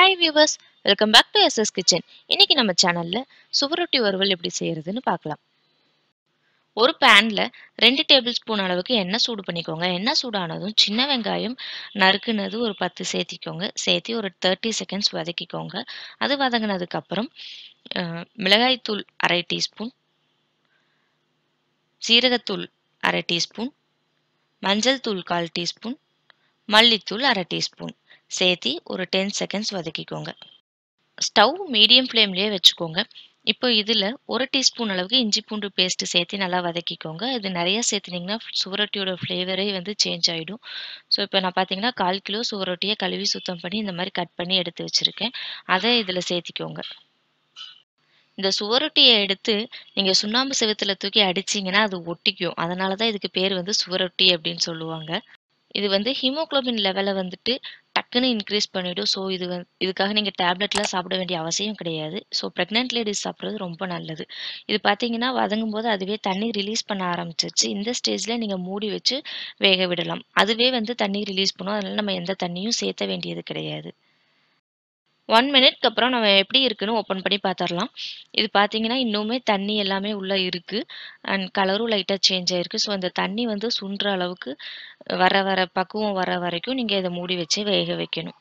hi viewers welcome back to SS kitchen இன்னைக்கு நம்ம சேனல்ல சுவரொட்டி வறுவல் எப்படி செய்யறதுன்னு பார்க்கலாம் ஒரு பேன்ல ரெண்டு டேபிள் ஸ்பூன் அளவுக்கு எண்ணெய் சூடு பண்ணிக்கோங்க எண்ணெய் சூடானதும் சின்ன வெங்காயம் நறுக்குனது ஒரு பத்து சேர்த்திக்கோங்க சேர்த்து ஒரு தேர்ட்டி செகண்ட்ஸ் வதக்கிக்கோங்க அது வதங்கினதுக்கு அப்புறம் அஹ், மிளகாய்த்தூள் அரை டீஸ்பூன் சீரகத்தூள் அரை டீஸ்பூன் மஞ்சள் தூள் கால் டீஸ்பூன் மல்லித்தூள் அரை டீஸ்பூன் சேர்த்தி ஒரு டென் செகண்ட்ஸ் வதக்கிக்கோங்க ஸ்டவ் மீடியம் ஃப்ளேம்லேயே வச்சுக்கோங்க இப்போ இதில் ஒரு டீஸ்பூன் அளவுக்கு இஞ்சி பூண்டு பேஸ்ட்டு சேர்த்து நல்லா வதக்கிக்கோங்க இது நிறைய சேர்த்துனீங்கன்னா சுவரொட்டியோட ஃப்ளேவரே வந்து சேஞ்ச் ஆகிடும் ஸோ இப்போ நான் பார்த்தீங்கன்னா கால் கிலோ சுவரொட்டியை கழுவி சுத்தம் பண்ணி இந்த மாதிரி கட் பண்ணி எடுத்து வச்சுருக்கேன் அதை இதில் சேர்த்திக்கோங்க இந்த சுவரொட்டியை எடுத்து நீங்கள் சுண்ணாம்பு செவுத்துல தூக்கி அடிச்சீங்கன்னா அது ஒட்டிக்கும் அதனால தான் இதுக்கு பேர் வந்து சுவரொட்டி அப்படின்னு சொல்லுவாங்க இது வந்து ஹீமோகுளோபின் லெவலை வந்துட்டு டக்குன்னு இன்க்ரீஸ் பண்ணிடும் ஸோ இது வந்து இதுக்காக நீங்கள் டேப்லெட்லாம் சாப்பிட வேண்டிய அவசியம் கிடையாது ஸோ ப்ரெக்னென்ட் லேடிஸ் சாப்பிட்றது ரொம்ப நல்லது இது பார்த்தீங்கன்னா வதங்கும் போது அதுவே தண்ணி ரிலீஸ் பண்ண ஆரம்பிச்சிருச்சு இந்த ஸ்டேஜில் நீங்கள் மூடி வச்சு வேக விடலாம் அதுவே வந்து தண்ணி ரிலீஸ் பண்ணும் அதனால நம்ம எந்த தண்ணியும் சேர்த்த வேண்டியது கிடையாது ஒன் மினிட்க்கு அப்புறம் நம்ம எப்படி இருக்குன்னு ஓப்பன் பண்ணி பார்த்துடலாம் இது பார்த்தீங்கன்னா இன்னுமே தண்ணி எல்லாமே உள்ளே இருக்குது அண்ட் கலரும் லைட்டாக சேஞ்ச் ஆயிருக்கு ஸோ அந்த தண்ணி வந்து சுண்டுற அளவுக்கு வர வர பக்குவம் வர வரைக்கும் நீங்கள் இதை மூடி வச்சு வேக வைக்கணும்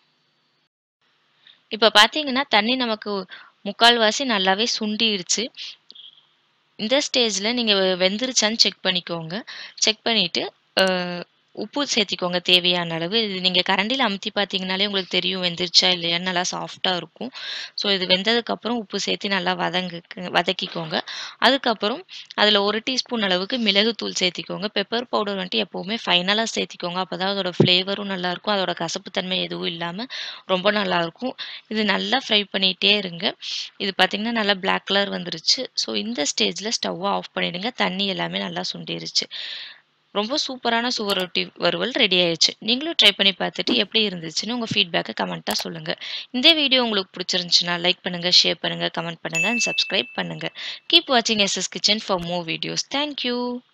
இப்போ பார்த்தீங்கன்னா தண்ணி நமக்கு முக்கால்வாசி நல்லாவே சுண்டிடுச்சு இந்த ஸ்டேஜில் நீங்கள் வெந்துருச்சான்னு செக் பண்ணிக்கோங்க செக் பண்ணிவிட்டு உப்பு சேர்த்திக்கோங்க தேவையான அளவு இது நீங்கள் கரண்டியில் அமுத்தி பார்த்தீங்கனாலே உங்களுக்கு தெரியும் வெந்துருச்சா இல்லையான்னு நல்லா சாஃப்டாக இருக்கும் ஸோ இது வெந்ததுக்கப்புறம் உப்பு சேர்த்து நல்லா வதங்கு வதக்கிக்கோங்க அதுக்கப்புறம் அதில் ஒரு டீஸ்பூன் அளவுக்கு மிளகுத்தூள் சேர்த்திக்கோங்க பெப்பர் பவுடர் வந்துட்டு எப்போவுமே ஃபைனலாக சேர்த்திக்கோங்க அப்போ தான் அதோட ஃப்ளேவரும் நல்லாயிருக்கும் அதோட கசப்புத்தன்மை எதுவும் இல்லாமல் ரொம்ப நல்லாயிருக்கும் இது நல்லா ஃப்ரை பண்ணிகிட்டே இருங்க இது பார்த்திங்கன்னா நல்லா பிளாக் கலர் வந்துருச்சு ஸோ இந்த ஸ்டேஜில் ஸ்டவ்வை ஆஃப் பண்ணிடுங்க தண்ணி எல்லாமே நல்லா சுண்டிருச்சு ரொம்ப சூப்பரான சுவரொட்டி வறுவல் ரெடி ஆயிடுச்சு நீங்களும் ட்ரை பண்ணி பார்த்துட்டு எப்படி இருந்துச்சுன்னு உங்கள் ஃபீட்பேக்கை கமெண்ட்டாக சொல்லுங்கள் இந்த வீடியோ உங்களுக்கு பிடிச்சிருந்துச்சுன்னா லைக் பண்ணுங்கள் ஷேர் பண்ணுங்கள் கமெண்ட் பண்ணுங்கள் அண்ட் சப்ஸ்கிரைப் பண்ணுங்கள் கீப் வாட்சிங் SS kitchen for more videos thank you